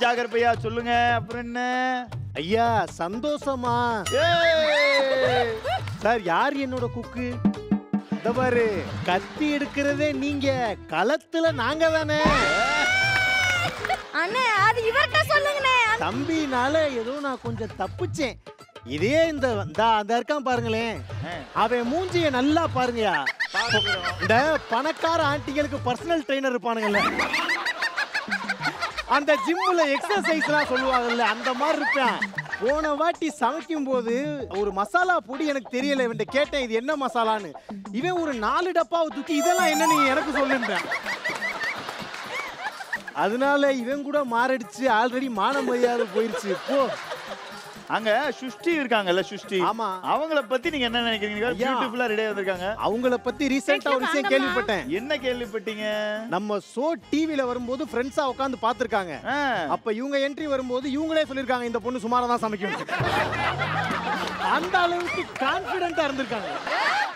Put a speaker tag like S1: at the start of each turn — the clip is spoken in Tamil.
S1: சாகர் பையா சொல்லுங்க அப்புறம் என்ன
S2: ஐயா சந்தோஷமா
S1: ஏய்!
S2: சார் யார் என்னோட குக்கு இந்த பாரு கத்தி எடுக்கிறதே நீங்க களத்துல நாங்க தானே
S3: அண்ணே அது இவர்கிட்ட சொல்லுங்கண்ணே
S2: தம்பினால ஏதோ நான் கொஞ்சம் தப்பிச்சேன் இதே இந்த இந்த அந்த இருக்கான் பாருங்களேன் அவன் மூஞ்சிய நல்லா பாருங்கயா இந்த பணக்கார ஆண்டிகளுக்கு பர்சனல் ட்ரெயினர் இருப்பானுங்கல்ல அந்த ஜிம்ல எக்ஸசைஸ்லாம் சொல்லுவாங்கல்ல அந்த மாதிரி இருப்பேன் போன வாட்டி சமைக்கும் போது ஒரு மசாலா பொடி எனக்கு தெரியல இவன்ட்ட கேட்டேன் இது என்ன மசாலான்னு இவன் ஒரு நாலு டப்பாவை தூக்கி இதெல்லாம் என்ன நீங்க எனக்கு சொல்லுன்றேன் அதனால இவன் கூட மாரடிச்சு ஆல்ரெடி மான மரியாதை போயிருச்சு போ
S1: அங்க சுஷ்டி இருக்காங்கல்ல சுஷ்டி
S2: ஆமா.
S1: அவங்கள பத்தி நீங்க என்ன நினைக்கிறீங்க
S2: ஐயா.
S1: பியூட்டிஃபுல்லா ரெடியா வந்திருக்காங்க
S2: அவங்கள பத்தி ரீசெண்டா ஒரு விஷயம்
S3: வாங்கம்மா.
S2: கேள்விப்பட்டேன்
S1: என்ன கேள்விப்பட்டீங்க
S2: நம்ம ஷோ டிவில வரும்போது ஃப்ரெண்ட்ஸா உட்காந்து பார்த்திருக்காங்க
S1: ஆ,
S2: அப்ப இவங்க என்ட்ரி வரும்போது இவங்களே சொல்லிருக்காங்க இந்த பொண்ணு சுமாரா தான் சமைக்கும் அந்த அளவுக்கு கான்பிடென்ட்டா இருந்திருக்காங்க